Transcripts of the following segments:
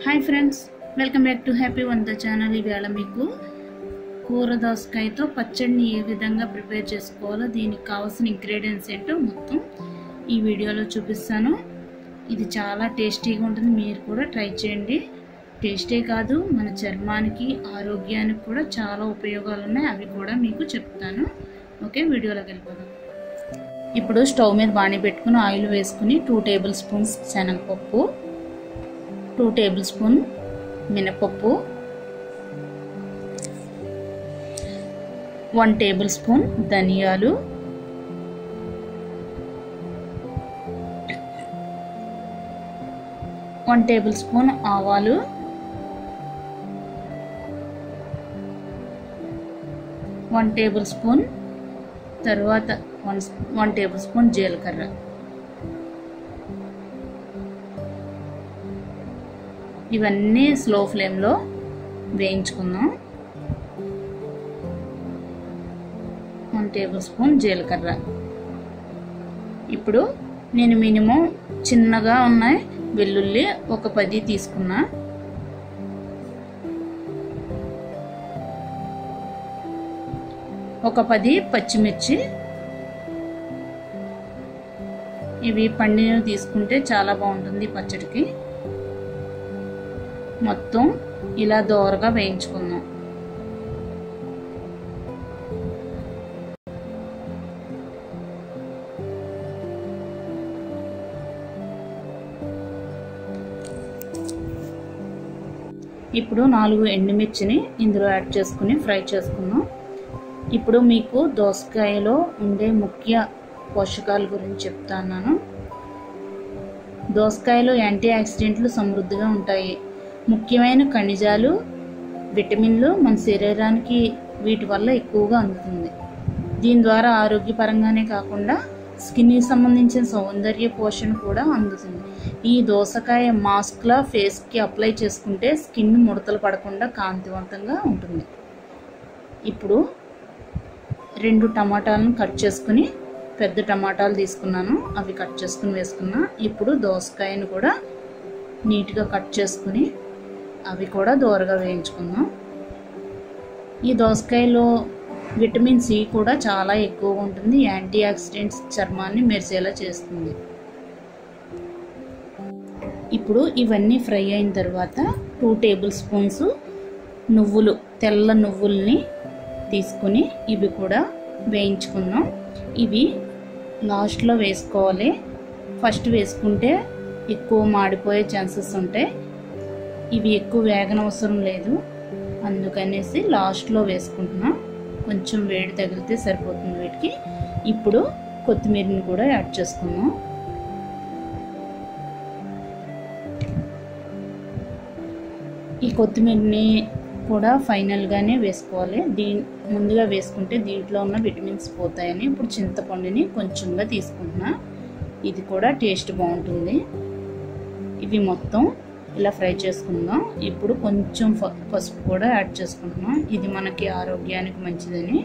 hi friends welcome back to happy వంద channel ఈవేళ మీకు కూర దోసకాయతో పచ్చడిని ఏ విధంగా ప్రిపేర్ చేసుకోవాలో దీనికి కావాల్సిన ఇంగ్రీడియంట్స్ ఏంటో మొత్తం ఈ వీడియోలో చూపిస్తాను ఇది చాలా టేస్టీగా ఉంటుంది మీరు కూడా ట్రై చేయండి టేస్టే కాదు మన చర్మానికి ఆరోగ్యానికి కూడా చాలా ఉపయోగాలు ఉన్నాయి అవి కూడా మీకు చెప్తాను ఓకే వీడియోలోకి వెళ్ళిపోదాం ఇప్పుడు స్టవ్ మీద బాణీ పెట్టుకుని ఆయిల్ వేసుకుని టూ టేబుల్ స్పూన్స్ శనగపప్పు టూ టేబుల్ స్పూన్ మినపప్పు వన్ టేబుల్ స్పూన్ ధనియాలు వన్ టేబుల్ స్పూన్ ఆవాలు వన్ టేబుల్ స్పూన్ తర్వాత వన్ వన్ టేబుల్ స్పూన్ జీలకర్ర ఇవన్నీ స్లో ఫ్లేమ్లో వేయించుకుందాం వన్ టేబుల్ స్పూన్ జీలకర్ర ఇప్పుడు నేను మినిమం చిన్నగా ఉన్నాయి వెల్లుల్లి ఒక పది తీసుకున్నా ఒక పది పచ్చిమిర్చి ఇవి పండినవి తీసుకుంటే చాలా బాగుంటుంది పచ్చడికి మొత్తం ఇలా దోరగా వేయించుకుందాం ఇప్పుడు నాలుగు ఎండుమిర్చిని ఇందులో యాడ్ చేసుకుని ఫ్రై చేసుకుందాం ఇప్పుడు మీకు దోసకాయలో ఉండే ముఖ్య పోషకాల గురించి చెప్తాను దోసకాయలో యాంటీ ఆక్సిడెంట్లు సమృద్ధిగా ఉంటాయి ముఖ్యమైన ఖనిజాలు విటమిన్లు మన శరీరానికి వీటి వల్ల ఎక్కువగా అందుతుంది దీని ద్వారా ఆరోగ్యపరంగానే కాకుండా స్కిన్కి సంబంధించిన సౌందర్య పోషణ కూడా అందుతుంది ఈ దోసకాయ మాస్క్లా ఫేస్కి అప్లై చేసుకుంటే స్కిన్ ముడతలు పడకుండా కాంతివంతంగా ఉంటుంది ఇప్పుడు రెండు టమాటాలను కట్ చేసుకుని పెద్ద టమాటాలు తీసుకున్నాను అవి కట్ చేసుకుని వేసుకున్నా ఇప్పుడు దోసకాయను కూడా నీట్గా కట్ చేసుకుని అవి కూడా దూరగా వేయించుకుందాం ఈ దోసకాయలో విటమిన్ సి కూడా చాలా ఎక్కువగా ఉంటుంది యాంటీ ఆక్సిడెంట్స్ చర్మాన్ని మెరిసేలా చేస్తుంది ఇప్పుడు ఇవన్నీ ఫ్రై అయిన తర్వాత టూ టేబుల్ స్పూన్స్ నువ్వులు తెల్ల నువ్వుల్ని తీసుకుని ఇవి కూడా వేయించుకుందాం ఇవి లాస్ట్లో వేసుకోవాలి ఫస్ట్ వేసుకుంటే ఎక్కువ మాడిపోయే ఛాన్సెస్ ఉంటాయి ఇవి ఎక్కువ వేగనవసరం లేదు అందుకనేసి లాస్ట్లో వేసుకుంటున్నా కొంచెం వేడి తగిలితే సరిపోతుంది వీటికి ఇప్పుడు కొత్తిమీరని కూడా యాడ్ చేసుకుందాం ఈ కొత్తిమీరని కూడా ఫైనల్గానే వేసుకోవాలి దీ ముందుగా వేసుకుంటే దీంట్లో ఉన్న విటమిన్స్ పోతాయని ఇప్పుడు చింతపండుని కొంచెంగా తీసుకుంటున్నా ఇది కూడా టేస్ట్ బాగుంటుంది ఇవి మొత్తం ఇలా ఫ్రై చేసుకుందాం ఇప్పుడు కొంచెం పసుపు కూడా యాడ్ చేసుకుంటున్నాం ఇది మనకి ఆరోగ్యానికి మంచిదని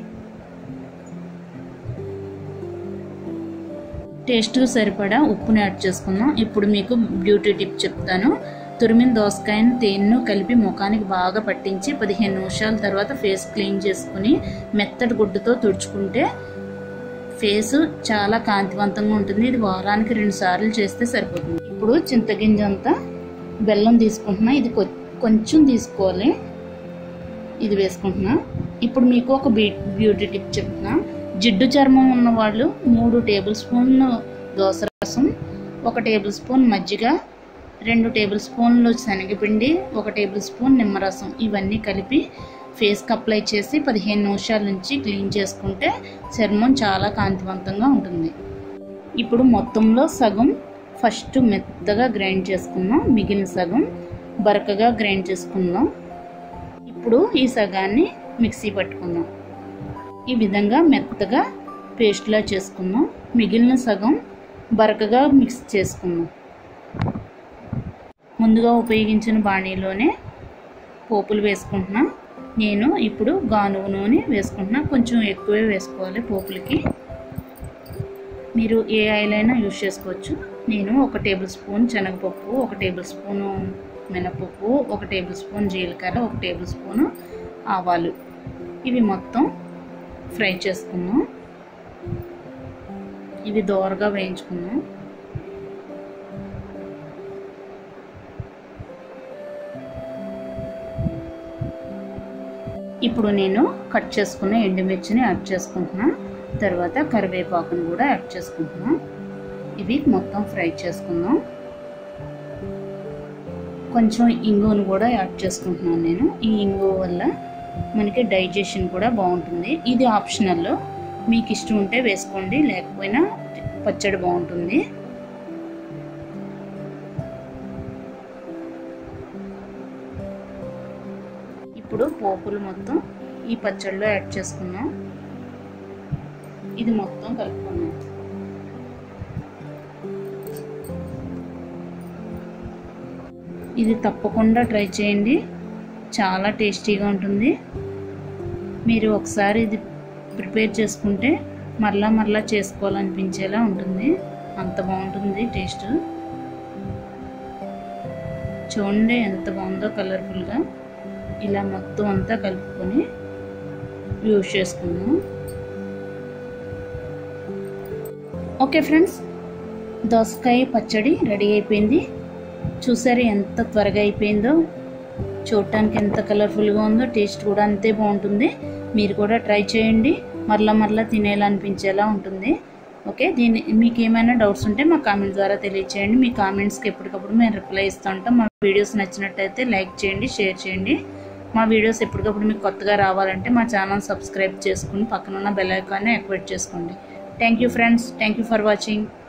టేస్ట్ సరిపడా ఉప్పుని యాడ్ చేసుకుందాం ఇప్పుడు మీకు బ్యూటీ టిప్ చెప్తాను తురిమిన దోసకాయను తేనెను కలిపి ముఖానికి బాగా పట్టించి పదిహేను నిమిషాల తర్వాత ఫేస్ క్లీన్ చేసుకుని మెత్తటి గుడ్డుతో తుడుచుకుంటే ఫేస్ చాలా కాంతివంతంగా ఉంటుంది ఇది వారానికి రెండు సార్లు చేస్తే సరిపోతుంది ఇప్పుడు చింతగింజ అంతా బెల్లం తీసుకుంటున్నా ఇది కొంచెం తీసుకోవాలి ఇది వేసుకుంటున్నా ఇప్పుడు మీకు ఒక బ్యూటీ టిప్ చెప్తున్నా జిడ్డు చర్మం ఉన్న వాళ్ళు మూడు టేబుల్ స్పూన్ దోస రసం ఒక టేబుల్ స్పూన్ మజ్జిగ రెండు టేబుల్ స్పూన్లు శనగపిండి ఒక టేబుల్ స్పూన్ నిమ్మరసం ఇవన్నీ కలిపి ఫేస్కి అప్లై చేసి పదిహేను నిమిషాల నుంచి క్లీన్ చేసుకుంటే చర్మం చాలా కాంతివంతంగా ఉంటుంది ఇప్పుడు మొత్తంలో సగం ఫస్ట్ మెత్తగా గ్రైండ్ చేసుకుందాం మిగిలిన సగం బరకగా గ్రైండ్ చేసుకుందాం ఇప్పుడు ఈ సగాన్ని మిక్సీ పట్టుకుందాం ఈ విధంగా మెత్తగా పేస్ట్లా చేసుకుందాం మిగిలిన సగం బరకగా మిక్స్ చేసుకుందాం ముందుగా ఉపయోగించిన బాణీలోనే పోపులు వేసుకుంటున్నా నేను ఇప్పుడు గానుగు నూనె వేసుకుంటున్నా కొంచెం ఎక్కువే వేసుకోవాలి పోపులకి మీరు ఏ ఆయిల్ అయినా యూజ్ చేసుకోవచ్చు నేను ఒక టేబుల్ స్పూన్ శనగపప్పు ఒక టేబుల్ స్పూను మినపప్పు ఒక టేబుల్ స్పూన్ జీలకర్ర ఒక టేబుల్ స్పూన్ ఆవాలు ఇవి మొత్తం ఫ్రై చేసుకుందాం ఇవి దోరగా వేయించుకుందాం ఇప్పుడు నేను కట్ చేసుకున్న ఎండుమిర్చిని యాడ్ చేసుకుంటున్నాను తర్వాత కరివేపాకును కూడా యాడ్ చేసుకుంటున్నాం ఇవి మొత్తం ఫ్రై చేసుకుందాం కొంచెం ఇంగువను కూడా యాడ్ చేసుకుంటున్నాను నేను ఈ ఇంగువ వల్ల మనకి డైజెషన్ కూడా బాగుంటుంది ఇది ఆప్షనల్ మీకు ఇష్టం ఉంటే వేసుకోండి లేకపోయినా పచ్చడి బాగుంటుంది ఇప్పుడు పోపులు మొత్తం ఈ పచ్చడిలో యాడ్ చేసుకున్నాం ఇది మొత్తం కలుపుకున్నాం ఇది తప్పకుండా ట్రై చేయండి చాలా టేస్టీగా ఉంటుంది మీరు ఒకసారి ఇది ప్రిపేర్ చేసుకుంటే మరలా మరలా చేసుకోవాలనిపించేలా ఉంటుంది అంత బాగుంటుంది టేస్ట్ చూడండి ఎంత బాగుందో కలర్ఫుల్గా ఇలా మొత్తం అంతా కలుపుకొని యూజ్ చేసుకుందాం ఓకే ఫ్రెండ్స్ దోసకాయ పచ్చడి రెడీ అయిపోయింది చూసారు ఎంత త్వరగా అయిపోయిందో చూడటానికి ఎంత కలర్ఫుల్గా ఉందో టేస్ట్ కూడా అంతే బాగుంటుంది మీరు కూడా ట్రై చేయండి మరలా మరలా తినేయాలనిపించేలా ఉంటుంది ఓకే దీని మీకు ఏమైనా డౌట్స్ ఉంటే మా కామెంట్ ద్వారా తెలియచేయండి మీ కామెంట్స్కి ఎప్పటికప్పుడు మేము రిప్లై ఇస్తూ ఉంటాం మా వీడియోస్ నచ్చినట్టయితే లైక్ చేయండి షేర్ చేయండి మా వీడియోస్ ఎప్పటికప్పుడు మీకు కొత్తగా రావాలంటే మా ఛానల్ సబ్స్క్రైబ్ చేసుకుని పక్కన ఉన్న బెల్ ఐకాన్ని యాక్టివేట్ చేసుకోండి thank you friends thank you for watching